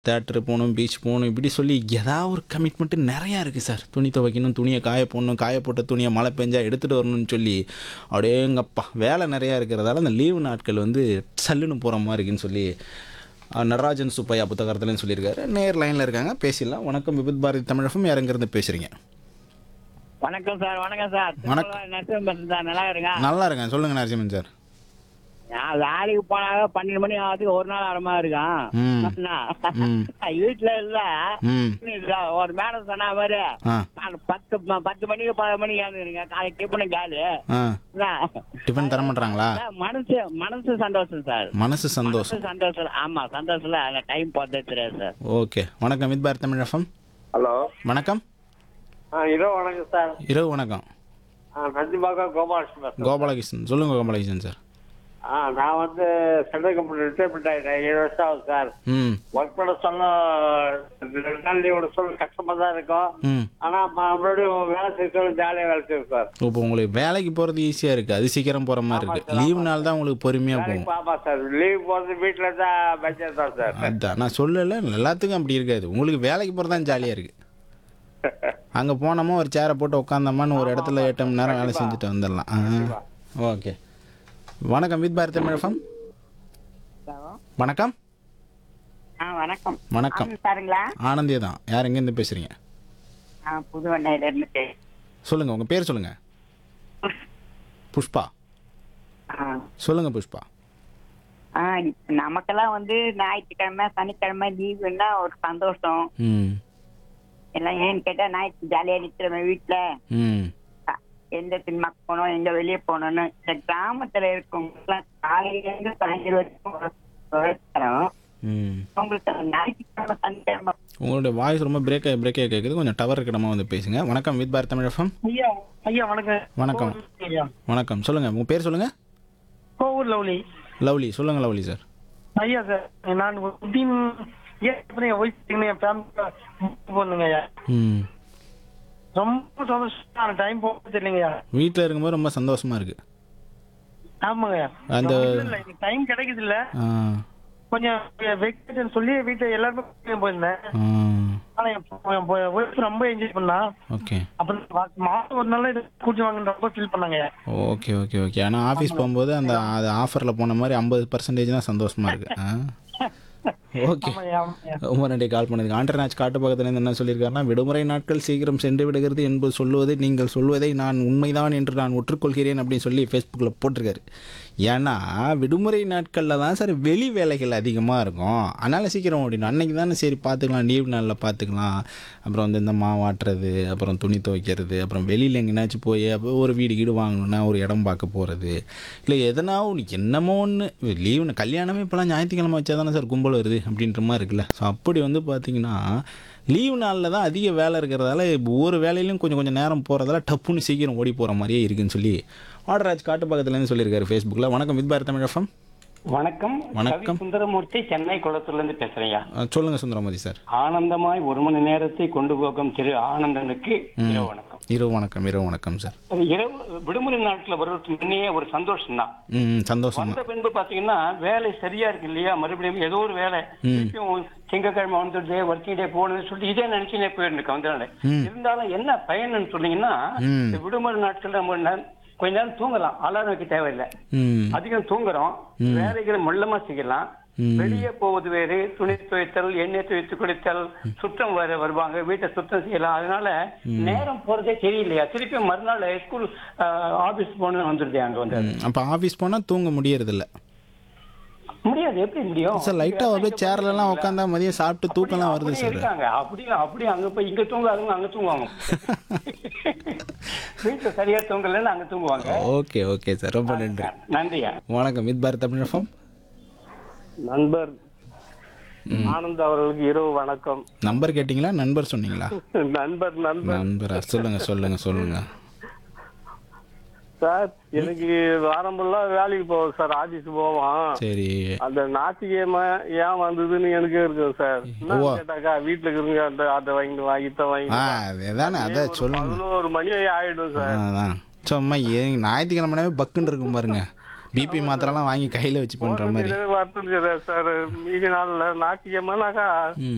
Theatre போகணும் beach போகணும் இப்படி சொல்லி ஏதாவது ஒரு கமிட்மெண்ட்டு நிறையா இருக்குது சார் துணி துவைக்கணும் துணியை காய போடணும் காய போட்ட துணியை மழை பெஞ்சா எடுத்துகிட்டு வரணும்னு சொல்லி அப்படியேங்கப்பா வேலை நிறையா இருக்கிறதால அந்த லீவு நாட்கள் வந்து சல்லுன்னு போகிற மாதிரி இருக்குன்னு சொல்லி அஹ், நடராஜன் சுப்பையா புத்தகத்துலன்னு சொல்லியிருக்காரு நேர் லைனில் இருக்காங்க பேசிடலாம் வணக்கம் விபத் பாரதி தமிழகம் யாருங்கிறது பேசுகிறீங்க வணக்கம் சார் வணக்கம் சார் வணக்கம். நரசிம்மன் பேசுறேன் சார் நல்லா இருங்க நல்லா இருக்கேன் சொல்லுங்கள் நரசிம்மன் சார் நான் வேலைக்கு போனாக பன்னெண்டு மணி ஆகுதுக்கு ஒரு நாள் அரமா இருக்கான் ம். ம். வீட்டுல இல்ல ம் இல்ல, ஒரு மேடம் சொன்ன மாதிரி ஆ நான் பத்து ம- பத்து மணிக்கு பத்து மணிக்கு ஏந்துருங்க காலை டிஃபனு காலு ஆ என்ன? டிஃபன் தர மாட்டாங்களா அதான் மனசு மனசு சந்தோஷம் சார் மனசு சந்தோஷம் மனசு சந்தோஷம் ஆமா சந்தோஷம்ல அந்த டைம் போதே தெரியாது சார் ஓகே வணக்கம் with Bharat Tamil FM hello வணக்கம் ஆ இரவு வணக்கம் சார் இரவு வணக்கம் ஆ நந்திபாக்கம் கோபாலகிருஷ்ணன் பேசுறேன். கோபாலகிருஷ்ணன் சொல்லுங்க கோபாலகிருஷ்ணன் சார் ஆ நான் வந்து சென்ட்ரல் கம்பெனி ரிட்டைர்மெண்ட் ஆகிட்டேன் ஏழு வருஷம் ஆகுது சார் ம் ஒர்க் பண்ண சொல்ல ரெண்டு நாள் லீவோட சொல்ல கஷ்டமா தான் இருக்கும் ம் ஆனால் மறுபடியும் வேலை செய்ய ஜாலியாக வேலை செய்யும் சார் இப்போ உங்களுக்கு வேலைக்கு போகிறது ஈஸியாக இருக்குது அது சீக்கிரம் போகிற மாதிரி இருக்குது லீவு நாள் தான் உங்களுக்கு பொறுமையாக வேலைக்கு போகும் பாப்பா சார் லீவ் போகிறது வீட்டில் தான் பட்ஜெட் தான் சார் அதான் நான் சொல்லலை எல்லாத்துக்கும் அப்படி இருக்காது உங்களுக்கு வேலைக்கு போகிறது தான் ஜாலியாக இருக்குது அங்கே போனோமா ஒரு சேரை போட்டு உட்காந்தோமான்னு ஒரு இடத்துல எட்டு மணி நேரம் வேலை செஞ்சுட்டு வந்துடலாம் ஆ ஓகே வணக்கம் வித் பாரத் தமிழ் எஃப்எம் வணக்கம் ஆ வணக்கம் வணக்கம் சாருங்களா ஆனந்தே தான் யார் எங்கேருந்து பேசுகிறீங்க நான் புதுவண்டையில இருந்து சொல்லுங்கள் உங்கள் பேர் சொல்லுங்கள் புஷ்பா சொல்லுங்கள் புஷ்பா ஆ இப்ப நமக்கெல்லாம் வந்து ஞாயிற்றுக்கிழமை சனிக்கிழமை லீவுன்னா ஒரு சந்தோஷம் ம் எல்லாம் ஏன்னு கேட்டா ஞாயிற்று ஜாலியா நிற்கிறோம் வீட்டுல ம் அ, எந்த சினிமாக்கு போனோம் எங்க வெளியே போனோம்னு இந்த கிராமத்துல இருக்கவங்க காலையில இருந்து சாயந்தரம் வரைக்கும் ஒரு உழைக்கிறோம். ம் உங்களுக்கு அந்த ஞாயிற்றுக்கிழமை சனிக்கிழமை உங்களுடைய வாய்ஸ் ரொம்ப பிரேக் ஆகி பிரேக் ஆகி கேட்குது கொஞ்சம் டவர் இடமா வந்து பேசுங்க வணக்கம் வித் பாரத் தமிழ் எஃப்எம் ஐயா ஐயா வணக்கம் வணக்கம் ஐயா வணக்கம் சொல்லுங்கள் உங்கள் பேர் சொல்லுங்கள் கோவூர் லவ்லி லவ்லி சொல்லுங்கள் லவ்லி சார் ஐயா சார் நான் உத்தீன் ஏன் என் ஒய்ஃப் என் ஃபேமிலி போனுங்க ஐயா ம் ரொம்ப சந்தோஷம் டைம் போக தெரியலங்கய்யா வீட்டில் இருக்கும்போது ரொம்ப சந்தோஷமாக இருக்குது ஆமாங்க அந்த- டைம் கிடைக்குது இல்ல ஆ கொஞ்சம் வெக்கேஷன் சொல்லி வீட்டுல எல்லாருமே வெளிய போயிருந்தேன் ஆ ஆனா என் ஒய்ஃப் ரொம்ப என்ஜாய் பண்ணா ஓகே அப்புறம் மா- மாசம் ஒரு நாள் இதை கூட்டி வாங்கன்னு ரொம்ப ஃபீல் பண்ணாங்க ஓகே ஓகே ஓகே ஆனால் ஆஃபீஸ் போகும்போது அந்த அது ஆஃபரில் போன மாதிரி ஐம்பது பர்சன்டேஜ் தான் சந்தோஷமாக இருக்குது ஆ ஓகே ஆமாய்யா, ஆமாய்யா. ரொம்ப நன்றி கால் பண்ணதுக்கு ஆண்டர்நாச் காட்டு பக்கத்துலேருந்து என்ன சொல்லியிருக்காருன்னா விடுமுறை நாட்கள் சீக்கிரம் சென்று விடுகிறது என்பது சொல்லுவது நீங்கள் சொல்வதை நான் உண்மைதான் என்று நான் ஒற்றுக்கொள்கிறேன் அப்படின்னு சொல்லி ஃபேஸ்புக்கில் போட்டிருக்காரு ஏன்னா விடுமுறை நாட்களில் தான் சார் வெளி வேலைகள் அதிகமாக இருக்கும் அதனால் சீக்கிரம் ஓடிடும் அன்னைக்கு தானே சரி பார்த்துக்கலாம் லீவ் நாளில் பார்த்துக்கலாம் அப்புறம் வந்து இந்த மாவாட்டுறது அப்புறம் துணி துவைக்கிறது அப்புறம் வெளியில் எங்கேனாச்சும் போய் அப்போ ஒரு வீடு கீடு வாங்கணும்னா ஒரு இடம் பார்க்க போகிறது இல்லை எதனா ஒன்று என்னமோ ஒன்று லீவுன்னு கல்யாணமே இப்போலாம் ஞாயிற்றுக்கிழமை வச்சா தானே சார் கும்பல் வருது அப்படின்ற மாதிரி இருக்குல்ல ஸோ அப்படி வந்து பார்த்தீங்கன்னா லீவு நாளில் தான் அதிக வேலை இருக்கிறதால ஒவ்வொரு வேலையிலும் கொஞ்சம் கொஞ்சம் நேரம் போகிறதால டப்புன்னு சீக்கிரம் ஓடி போகிற மாதிரியே இருக்குன்னு சொல்லி ஆர்டராஜ் காட்டு பக்கத்துலேருந்து சொல்லியிருக்காரு ஃபேஸ்புக்கில் வணக்கம் வித் பாரத் தமிழ் எஃப்எம் வணக்கம் வணக்கம். கவி சுந்தரமூர்த்தி சென்னை குளத்தூர்ல இருந்து பேசுறேன்யா சொல்லுங்கள் சுந்தரமதி சார் ஆனந்தமாய் ஒரு மணி நேரத்தை கொண்டு போகும் திரு ஆனந்தனுக்கு இரவு வணக்கம் இரவு வணக்கம் இரவு வணக்கம் சார் அது இரவு விடுமுறை நாட்கள் வருவதற்கு முன்னே ஒரு சந்தோஷம் தான் ம் சந்தோஷம் வந்த பின்பு பாத்தீங்கன்னா வேலை சரியா இருக்கு இல்லையா மறுபடியும் ஏதோ ஒரு வேலை திருப்பியும் திங்கக்கிழமை வந்துடுது ஒர்க்கிங் டே போகணும்னு சொல்லி இதே நினைச்சுனே போயிருந்துருக்கு வந்தனால இருந்தாலும் என்ன பயன்னு சொன்னீங்கன்னா ம். இந்த விடுமுறை நாட்கள் நம்ம நே- கொஞ்ச நேரம் தூங்கலாம் அலாரம் வைக்க தேவையில்லை ம் அதிகம் தூங்குறோம் வேலைகளை மொல்லமா செய்யலாம் வெளியே போவது வேறு துணி துவைத்தல் எண்ணெய் துவைத்து குளித்தல் சுத்தம் வர வருவாங்க வீட்டை சுத்தம் செய்யலாம் அதனால நேரம் போறதே தெரியலையா திருப்பி மறுநாள் ஸ்கூல் ஆபீஸ் போன வந்துருது அங்க வந்து அப்போ ஆஃபீஸ் போனால் தூங்க முடியறதில்ல முடியாது எப்படி முடியும் சார் லைட்டாக அப்படியே சேர்லலாம் உட்காந்தா மதியம் சாப்பிட்டு தூக்கம்லாம் வருது அப்படியே சார் இருக்காங்க அப்படியே அப்படியே அங்க போய் இங்க தூங்காதவங்க அங்க தூங்குவாங்க வீட்டுல சரியா தூங்கலன்னு அங்க தூங்குவாங்க ஓகே ஓகே சார் ரொம்ப நன்றி நன்றியா வணக்கம் வித் பாரத் தமிழ் எஃப்எம் நண்பர் ஆனந்த் அவர்களுக்கு இரவு வணக்கம் நம்பர் கேட்டிங்களா நண்பர் சொன்னீங்களா நண்பர் நண்பர் நண்பரா சொல்லுங்க சொல்லுங்க சொல்லுங்க சார் எனக்கு வாரம் ஃபுல்லா வேலைக்கு போவோம் சார் ஆபீஸ் போவோம் சரி அந்த ஞாயிற்றுக்கிழமை ஏன் வந்ததுன்னு எனக்கு இருக்கும் சார் என்ன ஓ. கேட்டாக்கா வீட்டுல இருக்கிறவங்க அந்த அதை வாங்கி வாங்கி இதை வாங்கி ஆ அதுதானே அதான் சொல்லுங்க பதினோரு மணி ஆயிடும் சார் அதான் சும்மா ஏ ஞாயிற்றுக்கிழமைனாவே பக்குன்னு இருக்கும் பாருங்க பிபி மாத்திரலாம் வாங்கி கையில் வச்சு பண்ணுற மாதிரி வருத்தம் சார் மீதி நாள்ல ஞாயிற்றுக்கிழமைனாக்கா ம்